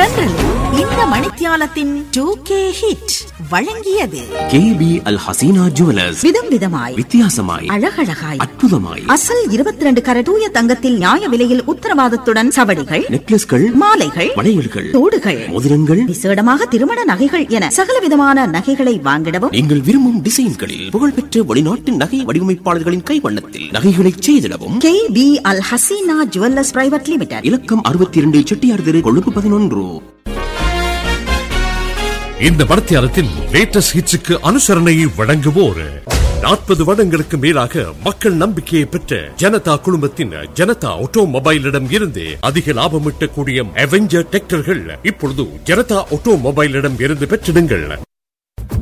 தென்றல் இந்த மணித்தியாலத்தின் டூ கே ஹிட் வழங்கியது கேபி அல் ஹசீனா ஜுவலர்ஸ் விதம் விதமாய் வித்தியாசமாய் அழகழகாய் அற்புதமாய் அசல் இருபத்தி ரெண்டு கர தூய தங்கத்தில் நியாய விலையில் உத்தரவாதத்துடன் சவடிகள் நெக்லஸ்கள் மாலைகள் வளையல்கள் தோடுகள் மோதிரங்கள் விசேடமாக திருமண நகைகள் என சகல விதமான நகைகளை வாங்கிடவும் நீங்கள் விரும்பும் டிசைன்களில் புகழ்பெற்ற வெளிநாட்டு நகை வடிவமைப்பாளர்களின் கைவண்ணத்தில் நகைகளை செய்திடவும் K P Al Haseena jewellers private limited இலக்கம் அறுபத்தி இரண்டு செட்டியார் தெரு கொழும்பு பதினொன்று இந்த மடத்தியாரத்தில் லேட்டஸ்ட் ஹிட்ஸுக்கு அனுசரணையை வழங்குவோர் நாற்பது வருடங்களுக்கு மேலாக மக்கள் நம்பிக்கையை பெற்ற ஜனதா குழுமத்தின் ஜனதா ஆட்டோமொபைலிடம் இருந்து அதிக லாபம் ஈட்டக்கூடிய அவெஞ்சர் டிராக்டர்கள் இப்பொழுது ஜனதா ஆட்டோமொபைலிடம் இருந்து பெற்றிடுங்கள்